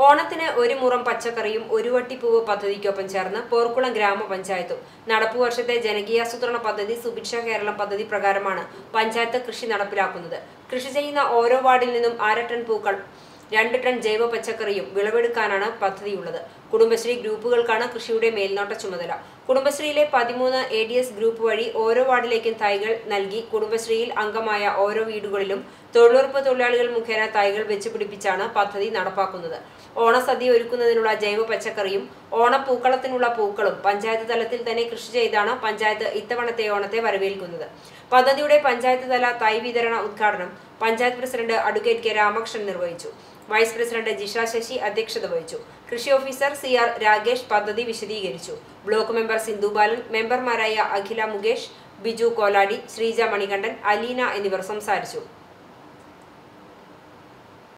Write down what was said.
ഓണത്തിന് ഒരു മുറം പച്ചക്കറിയും ഒരു വട്ടിപ്പൂവ് പദ്ധതിക്കൊപ്പം ചേർന്ന് പോർക്കുളം ഗ്രാമപഞ്ചായത്തും നടപ്പു വർഷത്തെ ജനകീയാസൂത്രണ പദ്ധതി സുഭിക്ഷ കേരളം പദ്ധതി പ്രകാരമാണ് പഞ്ചായത്ത് കൃഷി നടപ്പിലാക്കുന്നത് കൃഷി ചെയ്യുന്ന ഓരോ വാർഡിൽ നിന്നും അര ടൺ പൂക്കൾ രണ്ട് ടൺ ജൈവ പച്ചക്കറിയും വിളവെടുക്കാനാണ് പദ്ധതിയുള്ളത് കുടുംബശ്രീ ഗ്രൂപ്പുകൾക്കാണ് കൃഷിയുടെ മേൽനോട്ട ചുമതല കുടുംബശ്രീയിലെ പതിമൂന്ന് എ ഡി എസ് ഗ്രൂപ്പ് വഴി ഓരോ വാർഡിലേക്കും തൈകൾ നൽകി കുടുംബശ്രീയിൽ അംഗമായ ഓരോ വീടുകളിലും തൊഴിലുറപ്പ് തൊഴിലാളികൾ മുഖേന തൈകൾ വെച്ച് പിടിപ്പിച്ചാണ് പദ്ധതി നടപ്പാക്കുന്നത് ഓണസദ്യ ഒരുക്കുന്നതിനുള്ള ജൈവ പച്ചക്കറിയും ഓണപ്പൂക്കളത്തിനുള്ള പൂക്കളും പഞ്ചായത്ത് തലത്തിൽ തന്നെ കൃഷി ചെയ്താണ് പഞ്ചായത്ത് ഇത്തവണത്തെ ഓണത്തെ വരവേൽക്കുന്നത് പദ്ധതിയുടെ പഞ്ചായത്ത് തല തൈ വിതരണ ഉദ്ഘാടനം panchayat president advocate K Ramakrishnan നിർവഹിച്ചു വൈസ് പ്രസിഡന്റ് ജിഷ ശശി അധ്യക്ഷത വഹിച്ചു കൃഷി ഓഫീസർ സി ആർ രാഗേഷ് പദ്ധതി വിശദീകരിച്ചു ബ്ലോക്ക് മെമ്പർ സിന്ധു ബാലൻ മെമ്പർമാരായ അഖില മുകേഷ് ബിജു കോലാടി ശ്രീജ മണികണ്ഠൻ അലീന എന്നിവർ സംസാരിച്ചു